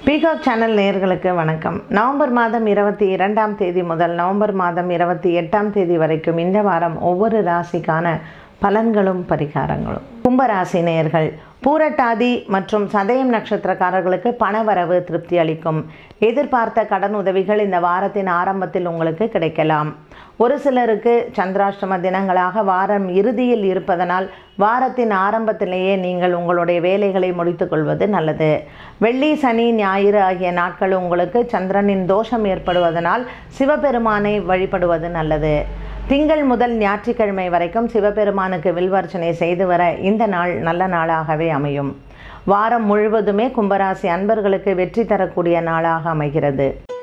peacock channel நேயர்களுக்கு வணக்கம் November மாதம் இருபத்தி இரண்டாம் தேதி முதல் நவம்பர் மாதம் இருபத்தி எட்டாம் தேதி வரைக்கும் இந்த வாரம் ஒவ்வொரு ராசிக்கான பலன்களும் பரிகாரங்களும் கும்பராசி நேயர்கள் பூரட்டாதி மற்றும் சதயம் நட்சத்திரக்காரர்களுக்கு பணவரவு திருப்தி அளிக்கும் எதிர்பார்த்த கடன் உதவிகள் இந்த வாரத்தின் ஆரம்பத்தில் உங்களுக்கு கிடைக்கலாம் ஒரு சிலருக்கு சந்திராஷ்டம தினங்களாக வாரம் இறுதியில் இருப்பதனால் வாரத்தின் ஆரம்பத்திலேயே நீங்கள் உங்களுடைய வேலைகளை முடித்துக்கொள்வது நல்லது வெள்ளி சனி ஞாயிறு ஆகிய நாட்கள் உங்களுக்கு சந்திரனின் தோஷம் ஏற்படுவதனால் சிவபெருமானை வழிபடுவது நல்லது திங்கள் முதல் ஞாயிற்றுக்கிழமை வரைக்கும் சிவபெருமானுக்கு வில்வர்ச்சனை செய்து வர இந்த நாள் நல்ல நாளாகவே அமையும் வாரம் முழுவதுமே கும்பராசி அன்பர்களுக்கு வெற்றி தரக்கூடிய நாளாக அமைகிறது